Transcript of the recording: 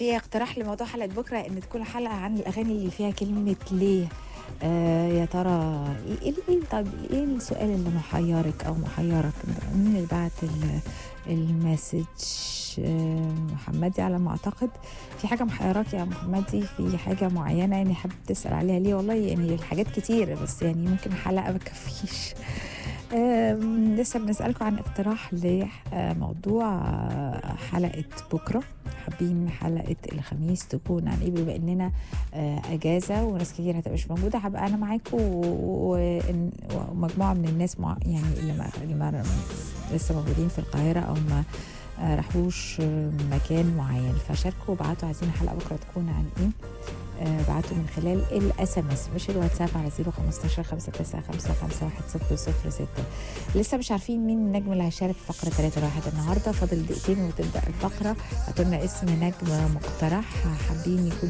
في اقتراح لموضوع حلقه بكره ان تكون حلقه عن الاغاني اللي فيها كلمه ليه آه يا ترى ايه ايه إيه- طب ايه السؤال اللي محيرك او محيرك مين اللي بعت ال- المسج آه محمدي على ما اعتقد في حاجه محيراك يا محمدي في حاجه معينه يعني حابب تسال عليها ليه والله يعني الحاجات كتير بس يعني ممكن حلقه ما تكفيش آم، لسه بنسألكم عن اقتراح لموضوع حلقة بكرة حابين حلقة الخميس تكون عن ايه بما اننا آه، اجازة وناس كتير هتبقى مش موجودة هبقى انا معاكم و- وإن- ومجموعة من الناس مع يعني اللي, ما اللي ما لسه موجودين في القاهرة او ما آه، راحوش آه، مكان معين فشاركوا وابعتوا عايزين حلقة بكرة تكون عن ايه آه، بعتوا من خلال الاس ام اس مش الواتساب على 015 595 6 لسه مش عارفين مين النجم اللي هيشارك في فقره 3 واحد النهارده فاضل دقيقتين وتبدا الفقره هاتوا لنا اسم نجم مقترح حابين يكون